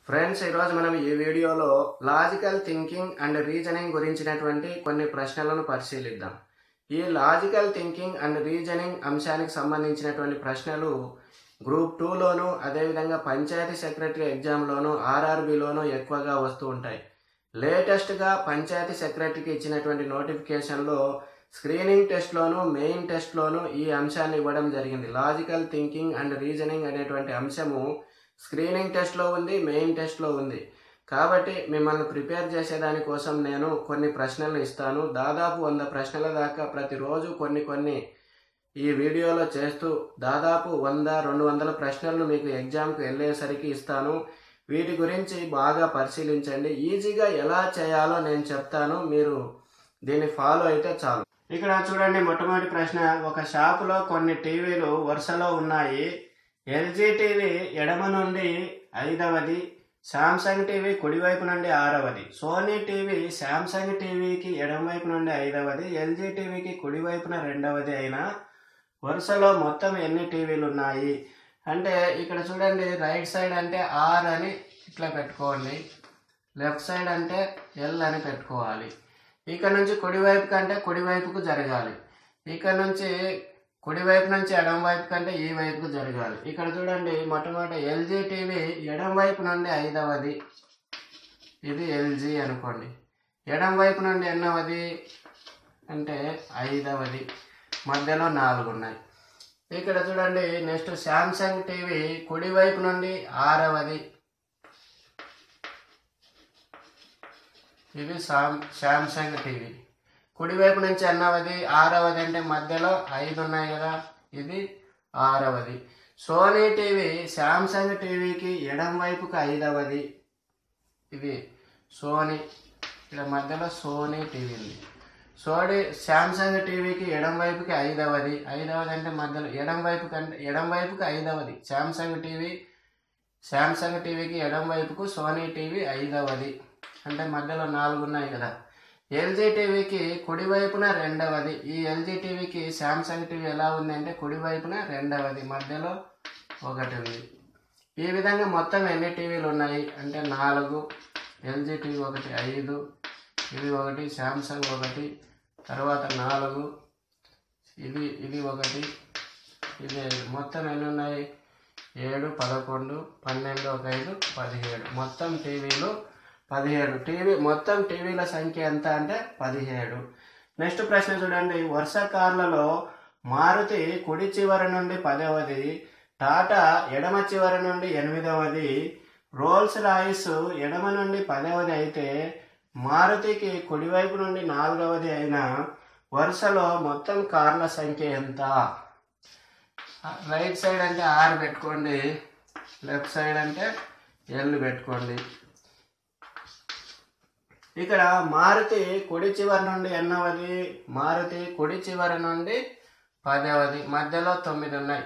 friends ఈరోజు మనం ఈ వీడియోలో లాజికల్ థింకింగ్ అండ్ రీజనింగ్ గురించినటువంటి కొన్ని ప్రశ్నలను పరిశీలిద్దాం ఈ లాజికల్ థింకింగ్ అండ్ రీజనింగ్ అంశానికి సంబంధించినటువంటి ప్రశ్నలు గ్రూప్ టూలోను అదేవిధంగా పంచాయతీ సెక్రటరీ ఎగ్జామ్లోను ఆర్ఆర్బిలోను ఎక్కువగా వస్తూ ఉంటాయి లేటెస్ట్గా పంచాయతీ సెక్రటరీకి ఇచ్చినటువంటి నోటిఫికేషన్లో స్క్రీనింగ్ టెస్ట్లోను మెయిన్ టెస్ట్లోను ఈ అంశాన్ని ఇవ్వడం జరిగింది లాజికల్ థింకింగ్ అండ్ రీజనింగ్ అనేటువంటి అంశము స్క్రీనింగ్ టెస్ట్లో ఉంది మెయిన్ టెస్ట్లో ఉంది కాబట్టి మిమ్మల్ని ప్రిపేర్ చేసేదానికోసం నేను కొన్ని ప్రశ్నలు ఇస్తాను దాదాపు వంద ప్రశ్నల దాకా ప్రతిరోజు కొన్ని కొన్ని ఈ వీడియోలో చేస్తూ దాదాపు వంద రెండు వందల ప్రశ్నలను మీకు ఎగ్జామ్కి వెళ్ళేసరికి ఇస్తాను వీటి గురించి బాగా పరిశీలించండి ఈజీగా ఎలా చేయాలో నేను చెప్తాను మీరు దీన్ని ఫాలో అయితే చాలు ఇక్కడ చూడండి మొట్టమొదటి ప్రశ్న ఒక షాపులో కొన్ని టీవీలు వరుసలో ఉన్నాయి ఎల్జీ టీవీ ఎడమ నుండి ఐదవది శాంసంగ్ టీవీ కుడివైపు నుండి ఆరవది సోనీ టీవీ శాంసంగ్ టీవీకి ఎడమవైపు నుండి ఐదవది ఎల్జీ టీవీకి కుడివైపున రెండవది అయినా వరుసలో మొత్తం ఎన్ని టీవీలు ఉన్నాయి అంటే ఇక్కడ చూడండి రైట్ సైడ్ అంటే ఆర్ అని ఇట్లా పెట్టుకోండి లెఫ్ట్ సైడ్ అంటే ఎల్ అని పెట్టుకోవాలి ఇక్కడ నుంచి కుడివైపు కంటే కుడివైపుకు జరగాలి ఇక్కడ నుంచి కుడివైపు నుంచి ఎడం వైపు కంటే ఈ వైపుకు జరగాలి ఇక్కడ చూడండి మొట్టమొదటి ఎల్జీ టీవీ ఎడం వైపు నుండి ఐదవది ఇది ఎల్జీ అనుకోండి ఎడం వైపు నుండి ఎన్నవది అంటే ఐదవది మధ్యలో నాలుగు ఉన్నాయి ఇక్కడ చూడండి నెక్స్ట్ శాంసంగ్ టీవీ కుడివైపు నుండి ఆరవది ఇది సామ్ శాంసంగ్ టీవీ కుడివైపు నుంచి ఎన్నవది ఆరవది అంటే మధ్యలో ఐదు ఉన్నాయి కదా ఇది ఆరవది సోనీ టీవీ శాంసంగ్ టీవీకి ఎడం వైపుకి ఐదవది ఇది సోనీ ఇక్కడ మధ్యలో సోనీ టీవీ ఉంది సోనీ శాంసంగ్ టీవీకి ఎడం వైపుకి ఐదవది ఐదవది అంటే మధ్యలో ఎడం వైపు కంటే ఎడం వైపుకి ఐదవది శాంసంగ్ టీవీ శాంసంగ్ టీవీకి ఎడం వైపుకు సోనీ టీవీ ఐదవది అంటే మధ్యలో నాలుగు ఉన్నాయి కదా ఎల్జీ టీవీకి కుడివైపున రెండవది ఈ ఎల్జీ టీవీకి శాంసంగ్ టీవీ ఎలా ఉంది అంటే కుడివైపున రెండవది మధ్యలో ఒకటి ఉంది ఈ విధంగా మొత్తం ఎన్ని టీవీలు ఉన్నాయి అంటే నాలుగు ఎల్జీ టీవీ ఒకటి ఐదు ఇది ఒకటి శాంసంగ్ ఒకటి తర్వాత నాలుగు ఇది ఇది ఒకటి ఇది మొత్తం ఎన్ని ఉన్నాయి ఏడు పదకొండు పన్నెండు ఒక ఐదు పదిహేడు మొత్తం టీవీలు పదిహేడు టీవీ మొత్తం టీవీల సంఖ్య ఎంత అంటే పదిహేడు నెక్స్ట్ ప్రశ్న చూడండి వరుస కార్లలో మారుతి కుడి చివరి నుండి పదవది టాటా ఎడమ చివరి నుండి ఎనిమిదవది రోల్స్ రాయిస్ ఎడమ నుండి పదవది అయితే మారుతికి కుడివైపు నుండి నాలుగవది అయిన వరుసలో మొత్తం కార్ల సంఖ్య ఎంత రైట్ సైడ్ అంటే ఆర్ పెట్టుకోండి లెఫ్ట్ సైడ్ అంటే ఎల్ పెట్టుకోండి ఇక్కడ మారుతి కుడి చివరి నుండి ఎన్నవది మారుతి కుడి చివరి నుండి పదవది మధ్యలో తొమ్మిది ఉన్నాయి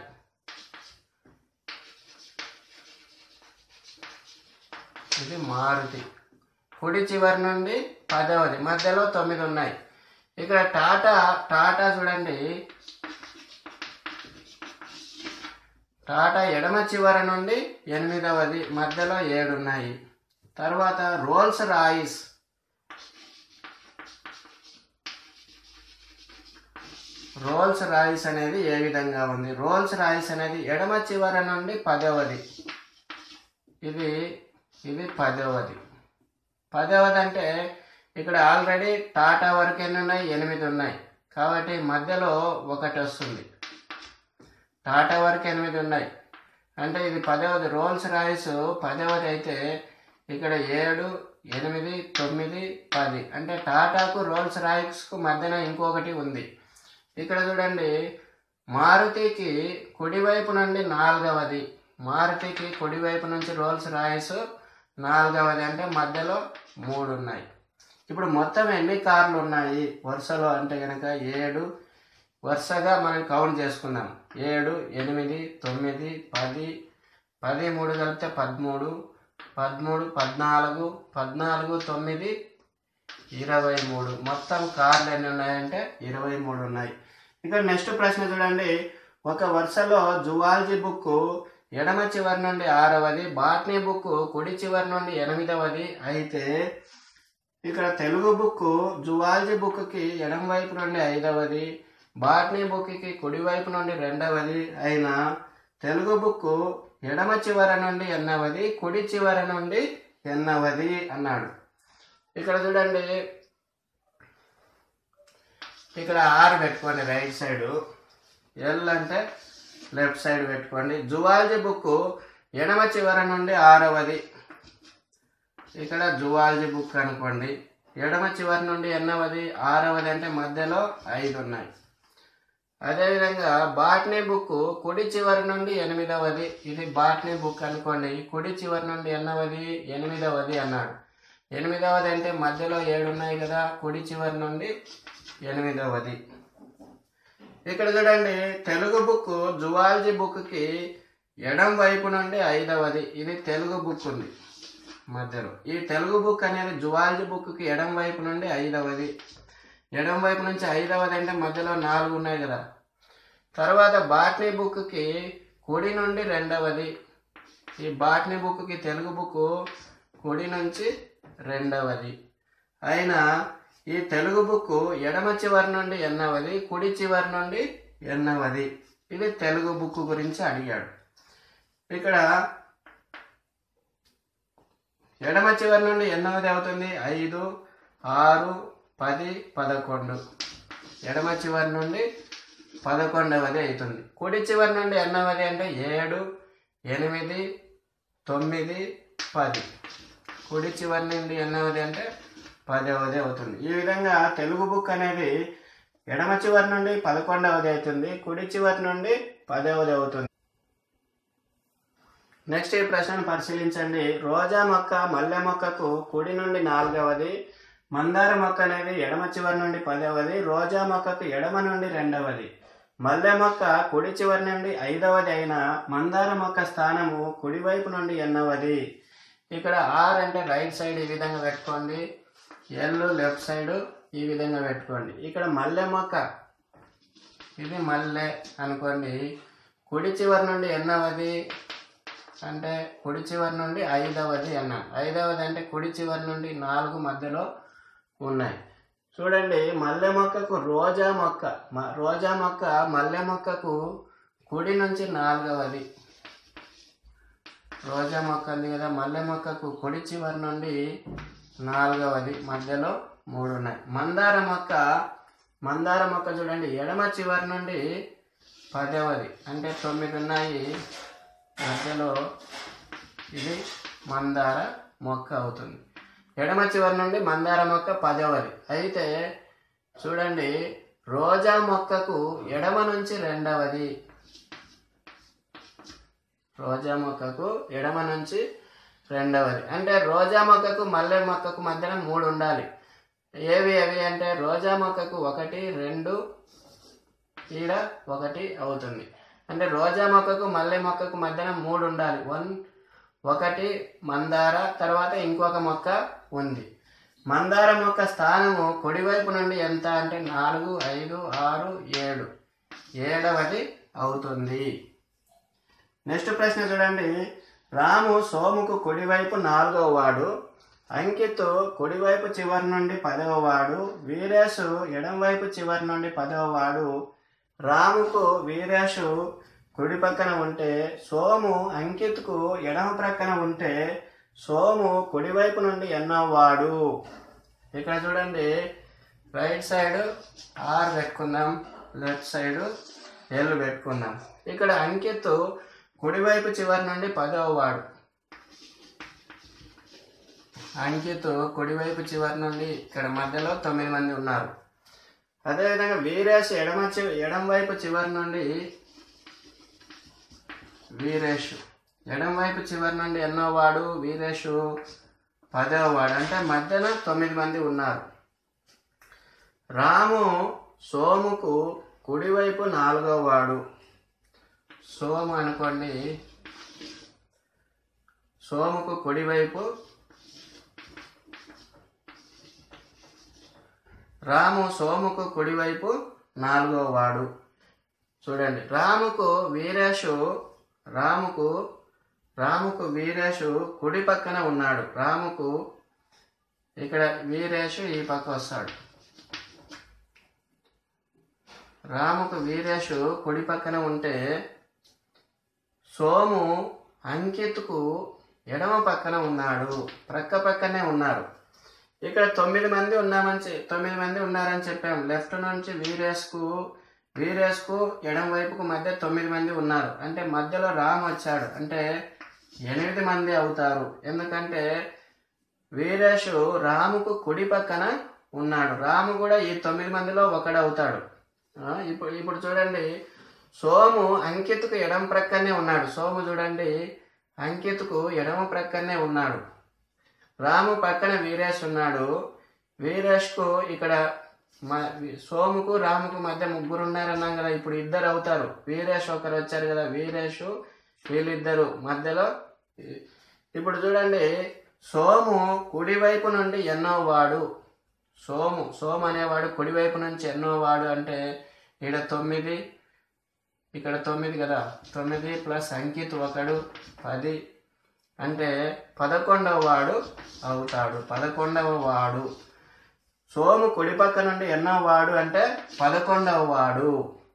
ఇది మారుతి కుడి చివరి నుండి పదవది మధ్యలో తొమ్మిది ఉన్నాయి ఇక్కడ టాటా టాటా చూడండి టాటా ఎడమ చివరి నుండి ఎనిమిదవది మధ్యలో ఏడు ఉన్నాయి తర్వాత రోల్స్ రాయిస్ రోల్స్ రాయిస్ అనేది ఏ విధంగా ఉంది రోల్స్ రాయిస్ అనేది ఎడమ చివర నుండి పదవది ఇది ఇది పదవది పదవది అంటే ఇక్కడ ఆల్రెడీ టాటా వరకు ఎన్ని ఉన్నాయి ఎనిమిది ఉన్నాయి కాబట్టి మధ్యలో ఒకటి వస్తుంది టాటా వరకు ఎనిమిది ఉన్నాయి అంటే ఇది పదవది రోల్స్ రాయిస్ పదవది అయితే ఇక్కడ ఏడు ఎనిమిది తొమ్మిది పది అంటే టాటాకు రోల్స్ రాయిస్కు మధ్యన ఇంకొకటి ఉంది ఇక్కడ చూడండి మారుతికి కుడివైపు నుండి నాలుగవది మారుతికి కుడివైపు నుంచి రోల్స్ రాయిస్ నాలుగవది అంటే మధ్యలో మూడు ఉన్నాయి ఇప్పుడు మొత్తం ఎన్ని కార్లు ఉన్నాయి వరుసలో అంటే కనుక ఏడు వరుసగా మనం కౌంట్ చేసుకుందాం ఏడు ఎనిమిది తొమ్మిది పది పది మూడు కలిపితే పదమూడు పదమూడు పద్నాలుగు పద్నాలుగు తొమ్మిది ఇరవై మూడు మొత్తం కార్లు ఎన్ని ఉన్నాయంటే ఇరవై మూడు ఉన్నాయి ఇక నెక్స్ట్ ప్రశ్న చూడండి ఒక వరుసలో జువాలజీ బుక్ ఎడమ చివరి నుండి ఆరవది బాట్నీ బుక్ కుడి చివరి నుండి ఎనిమిదవది అయితే ఇక్కడ తెలుగు బుక్ జువాలజీ బుక్కి ఎడమ వైపు నుండి ఐదవది బాట్నీ బుక్కి కుడి వైపు నుండి రెండవది అయిన తెలుగు బుక్ ఎడమ చివర నుండి ఎన్నవది కుడి చివర నుండి ఎన్నవది అన్నాడు ఇక్కడ చూడండి ఇక్కడ ఆరు పెట్టుకోండి రైట్ సైడ్ ఎల్ అంటే లెఫ్ట్ సైడ్ పెట్టుకోండి జువాలజీ బుక్ ఎడమ చివర నుండి ఆరవది ఇక్కడ జువాలజీ బుక్ అనుకోండి ఎడమ చివరి నుండి ఎన్నవది ఆరవది అంటే మధ్యలో ఐదు ఉన్నాయి అదేవిధంగా బాట్నీ బుక్ కుడి చివరి నుండి ఎనిమిదవది ఇది బాట్నీ బుక్ అనుకోండి కుడి చివరి నుండి ఎన్నవది ఎనిమిదవది అన్నాడు ఎనిమిదవది అంటే మధ్యలో ఏడు ఉన్నాయి కదా కుడి చివరి నుండి ఎనిమిదవది ఇక్కడ చూడండి తెలుగు బుక్ జువాలజీ బుక్కి ఎడం వైపు నుండి ఐదవది ఇది తెలుగు బుక్ ఉంది మధ్యలో ఈ తెలుగు బుక్ అనేది జువాలజీ బుక్కి ఎడం వైపు నుండి ఐదవది ఎడం వైపు నుంచి ఐదవది అంటే మధ్యలో నాలుగు ఉన్నాయి కదా తర్వాత బాట్నీ బుక్కి కుడి నుండి రెండవది ఈ బాట్నీ బుక్కి తెలుగు బుక్ కుడి నుంచి రెండవది అయినా ఈ తెలుగు బుక్ ఎడమ చివరి నుండి ఎన్నవది కుడి చివరి నుండి ఎన్నవది ఇది తెలుగు బుక్ గురించి అడిగాడు ఇక్కడ ఎడమ చివరి నుండి ఎన్నవది అవుతుంది ఐదు ఆరు పది పదకొండు ఎడమ చివరి నుండి పదకొండవది అవుతుంది కుడి చివరి నుండి ఎన్నవది అంటే ఏడు ఎనిమిది తొమ్మిది పది కుడి చివరి నుండి ఎన్నవది అంటే పదవది అవుతుంది ఈ విధంగా తెలుగు బుక్ అనేది ఎడమ చివరి నుండి పదకొండవది అవుతుంది కుడి చివరి నుండి పదవది అవుతుంది నెక్స్ట్ ఈ ప్రశ్నను పరిశీలించండి రోజా మొక్క మల్లె మొక్కకు కుడి నుండి నాలుగవది మందార మొక్క అనేది ఎడమ చివరి నుండి పదవది రోజా మొక్కకు ఎడమ నుండి రెండవది మల్లె మొక్క కుడి చివరి నుండి ఐదవది అయిన మందార మొక్క స్థానము కుడివైపు నుండి ఎన్నవది ఇక్కడ ఆర్ అంటే రైట్ సైడ్ ఈ విధంగా పెట్టుకోండి ఎల్ లెఫ్ట్ సైడ్ ఈ విధంగా పెట్టుకోండి ఇక్కడ మల్లె మొక్క ఇది మల్లె అనుకోండి కుడి చివరి నుండి ఎన్నవది అంటే కుడి చివరి నుండి ఐదవది అన్నాను ఐదవది అంటే కుడి చివరి నుండి నాలుగు మధ్యలో ఉన్నాయి చూడండి మల్లె మొక్కకు రోజా మొక్క మ- రోజా మొక్క మల్లె మొక్కకు కుడి నుంచి నాలుగవది రోజా మొక్క ఉంది కదా మల్లె మొక్కకు కుడి చివరి నుండి నాలుగవది మధ్యలో మూడు ఉన్నాయి మందార మొక్క మందార మొక్క చూడండి ఎడమ చివరి నుండి పదవది అంటే తొమ్మిది ఉన్నాయి మధ్యలో ఇది మందార మొక్క అవుతుంది ఎడమ చివరి నుండి మందార మొక్క పదవది అయితే చూడండి రోజా మొక్కకు ఎడమ నుంచి రెండవది రోజా మొక్కకు ఎడమ నుంచి రెండవది అంటే రోజా మొక్కకు మల్లె మొక్కకు మధ్యన మూడు ఉండాలి ఏవి అవి అంటే రోజా మొక్కకు ఒకటి రెండు ఈడ ఒకటి అవుతుంది అంటే రోజా మొక్కకు మల్లె మొక్కకు మధ్యన మూడు ఉండాలి వన్ ఒకటి మందార తర్వాత ఇంకొక మొక్క ఉంది మందార మొక్క స్థానము కుడివైపు నుండి ఎంత అంటే నాలుగు ఐదు ఆరు ఏడు ఏడవది అవుతుంది నెక్స్ట్ ప్రశ్న చూడండి రాము సోముకు కుడివైపు నాలుగవ వాడు అంకిత్ కుడివైపు చివరి నుండి పదవ వాడు వీరేషు ఎడంవైపు చివరి నుండి పదవ వాడు రాముకు వీరేషు కుడి పక్కన ఉంటే సోము అంకిత్కు ఎడమ ప్రక్కన ఉంటే సోము కుడివైపు నుండి ఎన్నోవాడు ఇక్కడ చూడండి రైట్ సైడ్ ఆర్ పెట్టుకుందాం లెఫ్ట్ సైడ్ ఎల్ పెట్టుకుందాం ఇక్కడ అంకిత్ కుడివైపు చివరి నుండి పదవ వాడు అంకిత్ కుడివైపు చివరి నుండి ఇక్కడ మధ్యలో తొమ్మిది మంది ఉన్నారు అదేవిధంగా వీరేష్ ఎడమ చి ఎడం వైపు చివరి నుండి వీరేష్ ఎడం వైపు చివరి నుండి ఎన్నో వాడు వీరేషు పదవ వాడు అంటే మధ్యన తొమ్మిది మంది ఉన్నారు రాము సోముకు కుడివైపు నాలుగవ వాడు సోము అనుకోండి సోముకు కుడివైపు రాము సోముకు కుడివైపు నాలుగో వాడు చూడండి రాముకు వీరేషు రాముకు రాముకు వీరేషు కుడి పక్కన ఉన్నాడు రాముకు ఇక్కడ వీరేషు ఈ పక్క వస్తాడు రాముకు వీరేషు కుడి పక్కన ఉంటే సోము అంకిత్కు ఎడమ పక్కన ఉన్నాడు ప్రక్క పక్కనే ఉన్నారు ఇక్కడ తొమ్మిది మంది ఉన్నామని చె- తొమ్మిది మంది ఉన్నారని చెప్పాం లెఫ్ట్ నుంచి వీరేష్కు వీరేష్కు ఎడమ వైపుకు మధ్య తొమ్మిది మంది ఉన్నారు అంటే మధ్యలో రామ్ వచ్చాడు అంటే ఎనిమిది మంది అవుతారు ఎందుకంటే వీరేషు రాముకు కుడి పక్కన ఉన్నాడు రాము కూడా ఈ తొమ్మిది మందిలో ఒకడు అవుతాడు ఆ, ఇప్పుడు ఇప్పుడు చూడండి సోము అంకిత్కు ఎడమ ప్రక్కనే ఉన్నాడు సోము చూడండి అంకిత్కు ఎడమ ప్రక్కనే ఉన్నాడు రాము పక్కన వీరేష్ ఉన్నాడు వీరేష్కు ఇక్కడ మ- సోముకు రాముకు మధ్య ముగ్గురు ఉన్నారన్నాం కదా ఇప్పుడు ఇద్దరు అవుతారు వీరేష్ ఒకరు వచ్చారు కదా వీరేష్ వీళ్ళిద్దరు మధ్యలో ఇ- ఇప్పుడు చూడండి సోము కుడివైపు నుండి ఎన్నో వాడు సోము సోము అనేవాడు కుడివైపు నుంచి ఎన్నో వాడు అంటే ఇక్కడ తొమ్మిది ఇక్కడ తొమ్మిది కదా తొమ్మిది ప్లస్ అంకిత్ ఒకడు పది అంటే పదకొండవ వాడు అవుతాడు పదకొండవ వాడు సోము కుడి పక్క నుండి ఎన్నో వాడు అంటే పదకొండవ వాడు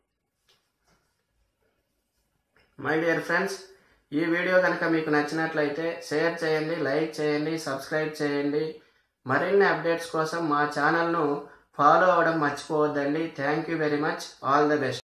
మై డియర్ ఫ్రెండ్స్ ఈ వీడియో కనుక మీకు నచ్చినట్లయితే షేర్ చేయండి లైక్ చేయండి సబ్స్క్రైబ్ చేయండి మరిన్ని అప్డేట్స్ కోసం మా ఛానల్ను ఫాలో అవ్వడం మర్చిపోవద్దండి thank you very much all the best